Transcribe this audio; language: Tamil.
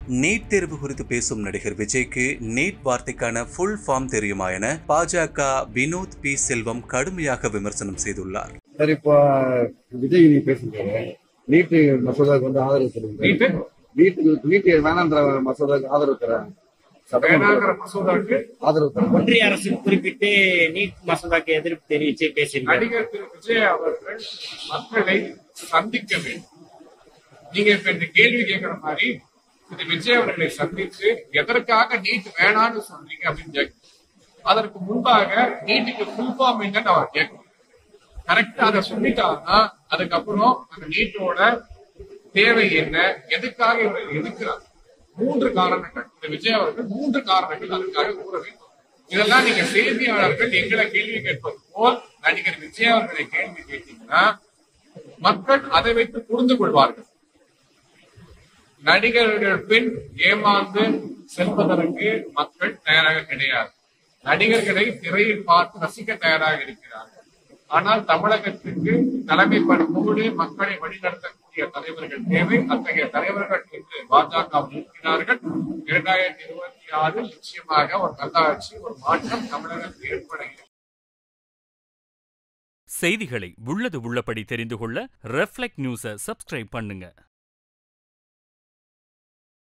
நீட் தேர்வு குறித்து பேசும் நடிகர் விஜய்க்கு நீட் வார்த்தைக்கான ஃபுல் ஃபார்ம் தெரியுமா என பாஜக வினோத் பி செல்வம் கடுமையாக விமர்சனம் செய்துள்ளார் சார் இப்போ விஜய் நீ பேசுறாரு நீட்டு மசோதாவுக்கு வந்து ஆதரவு சொல்லுங்க நீட்டு நீட்டு நீட்டு வேணான்ற மசோதாவுக்கு ஆதரவு தரேன் வேணாங்கிற மசோதாவுக்கு ஆதரவு தரேன் ஒன்றிய அரசு குறிப்பிட்டு நீட் மசோதாக்கு எதிர்ப்பு தெரிவித்து பேசியிருக்காரு நடிகர் திரு விஜய் அவர்கள் மக்களை சந்திக்க வேண்டும் நீங்க இப்ப இந்த கேள்வி கேட்கிற மாதிரி திரு விஜய் அவர்களை சந்தித்து எதற்காக நீட் வேணாம்னு சொல்றீங்க அப்படின்னு கேட்கணும் அதற்கு முன்பாக நீட்டுக்கு ஃபுல் ஃபார்ம் என்னன்னு அவர் கேட்கணும் கரெக்டா அதை சொல்லிட்டாங்கன்னா அதுக்கப்புறம் அந்த நீட்டோட தேவை என்ன எதுக்காக இவரை எதிர்க்கிறார் மூன்று காரணங்கள் இந்த விஜய் அவர்கள் மூன்று காரணங்கள் அதற்காக கூற வேண்டும் இதெல்லாம் நீங்க செய்தியாளர்கள் எங்களை கேள்வி கேட்பது போல் நடிகர் விஜய் அவர்களை கேள்வி கேட்டீங்கன்னா மக்கள் அதை வைத்து புரிந்து கொள்வார்கள் நடிகர்கள் பின் ஏமாந்து செல்வதற்கு மக்கள் தயாராக கிடையாது நடிகர்களை திரையில் பார்த்து ரசிக்க தயாராக இருக்கிறார்கள் ஆனால் தமிழகத்திற்கு தலைமை பண்போடு மக்களை வழிநடத்தக்கூடிய தலைவர்கள் தேவை அத்தகைய தலைவர்கள் இன்று பாஜக இருக்கிறார்கள் இரண்டாயிரத்தி இருபத்தி ஆறில் நிச்சயமாக ஒரு நல்லாட்சி ஒரு மாற்றம் தமிழகத்தில் ஏற்படுகிறது செய்திகளை உள்ளது உள்ளபடி தெரிந்து கொள்ள ரெஃப்ளெக்ட் நியூஸை சப்ஸ்கிரைப் பண்ணுங்க